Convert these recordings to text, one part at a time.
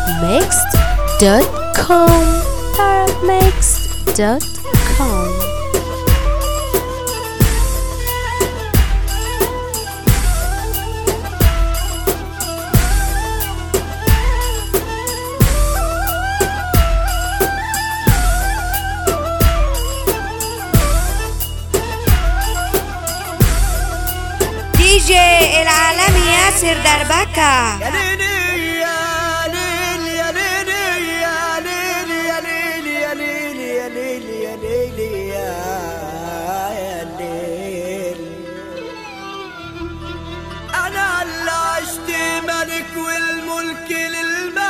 tarabmixed.com tarabmixed.com دي جي العالمي ياسر دربكة يا ليلي يا ليلي يا ليلي يا ليلي يا ليلي يا ليلي يا ليلي يا ليلي يا يا ليل أنا اللي عشت ملك والملك للمالك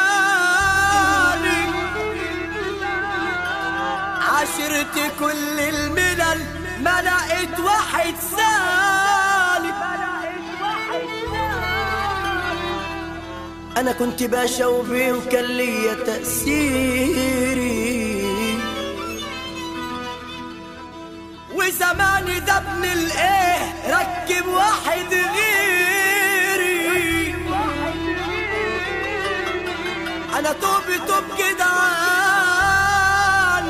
عشرت كل الملل ما لقيت واحد سالك انا كنت باشا وبيه وكان ليا تأثيري وزماني ده ابن الايه ركب واحد غيري انا توب توب جدعان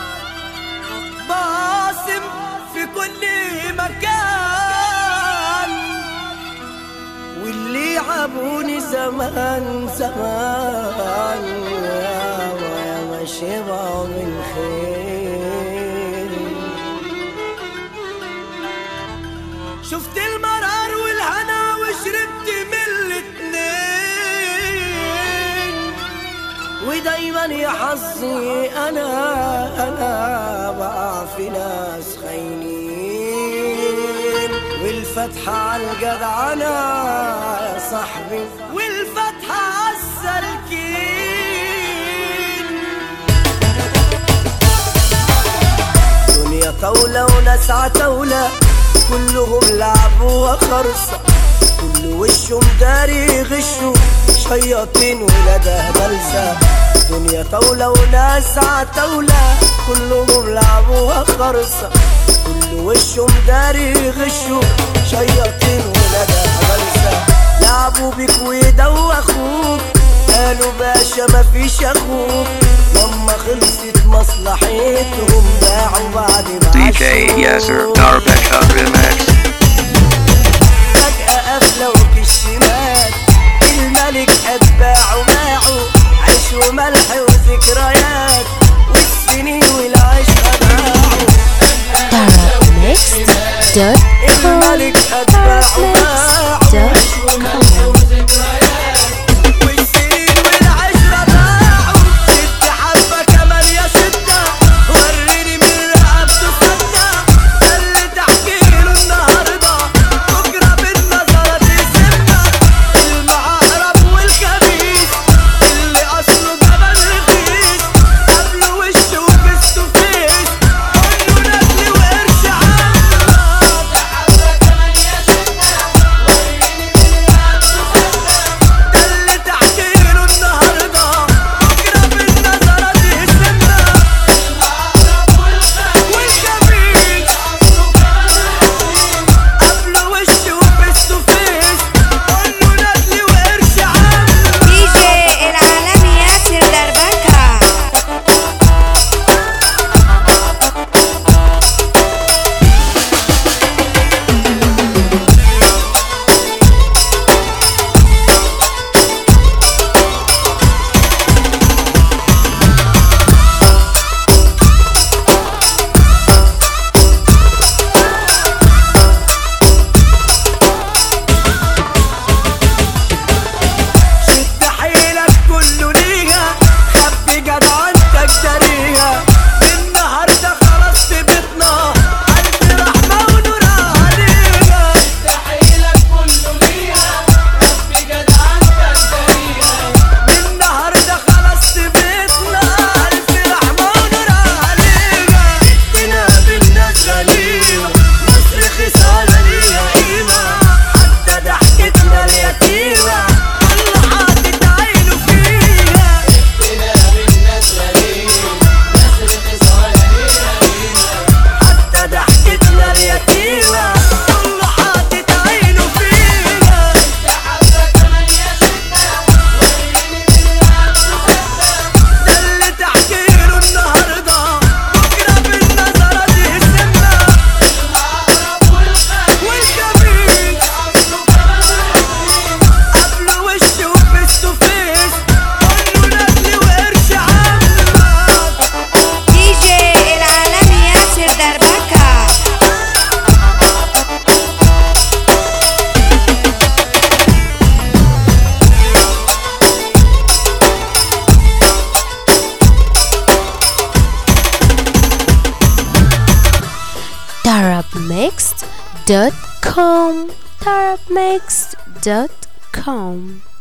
باسم في كل مكان واللي عابوني زمان زمان يا ما ما شبعوا من خير شفت المرار والهنا وشربت من الاتنين ودايما يا حظي انا انا بقع في ناس خاينين والفتحة على الجدعنة يا صاحبي والفتحة على السالكين دنيا طاولة وناس عتاولة كلهم لعبوا خرصة كل وشهم داري غشوا شياطين ولادها بلسة دنيا طاولة وناس عتاولة كلهم لعبوا خرصة كل وشهم داري غشوا شياطين ولادها بلسة لعبوا بيك ويدوخوك قالوا باشا مفيش اخوك لما خلصت مصلحتهم باعوا بعد ما DJ Yasser Darbeka Remix. فجأة أفلوك الشمال الملك أتباعه باعوا عيش وملح وذكريات والسنين والعشرة باعوا tarabmixed.com الملك أتباعه باعوا tarabmixed.com والسنين والعشرة باعوا ست حبة كمان يا ستة وريني من رقبته ستة اللي تحكي له النهار dot com Tarabmix dot com